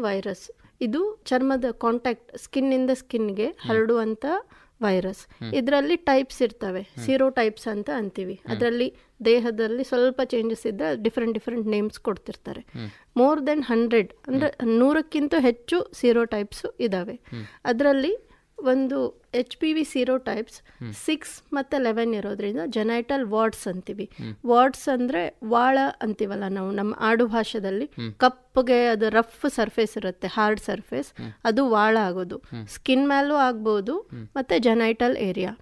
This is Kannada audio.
ವೈರಸ್ ಇದು ಚರ್ಮದ ಕಾಂಟ್ಯಾಕ್ಟ್ ಸ್ಕಿನ್ನಿಂದ ಸ್ಕಿನ್ಗೆ ಹರಡುವಂಥ ವೈರಸ್ ಇದರಲ್ಲಿ ಟೈಪ್ಸ್ ಇರ್ತವೆ ಸೀರೋ ಟೈಪ್ಸ್ ಅಂತ ಅಂತೀವಿ ಅದರಲ್ಲಿ ದೇಹದಲ್ಲಿ ಸ್ವಲ್ಪ ಚೇಂಜಸ್ ಇದ್ದರೆ ಡಿಫ್ರೆಂಟ್ ಡಿಫ್ರೆಂಟ್ ನೇಮ್ಸ್ ಕೊಡ್ತಿರ್ತಾರೆ ಮೋರ್ ದೆನ್ ಹಂಡ್ರೆಡ್ ಅಂದರೆ ನೂರಕ್ಕಿಂತ ಹೆಚ್ಚು ಸೀರೋ ಟೈಪ್ಸು ಇದ್ದಾವೆ ಅದರಲ್ಲಿ ಒಂದು H P V sero types six ಮತ್ತು ಲೆವೆನ್ ಇರೋದ್ರಿಂದ ಜೆನೈಟಲ್ ವಾರ್ಡ್ಸ್ ಅಂತೀವಿ ವಾರ್ಡ್ಸ್ ಅಂದರೆ ವಾಳ ಅಂತೀವಲ್ಲ ನಾವು ನಮ್ಮ ಆಡು ಭಾಷೆದಲ್ಲಿ ಕಪ್ಪಗೆ ಅದು ರಫ್ ಸರ್ಫೇಸ್ ಇರುತ್ತೆ ಹಾರ್ಡ್ ಸರ್ಫೇಸ್ ಅದು ವಾಳ ಆಗೋದು ಸ್ಕಿನ್ ಮೇಲೂ ಆಗ್ಬೋದು ಮತ್ತು ಜೆನೈಟಲ್ ಏರಿಯಾ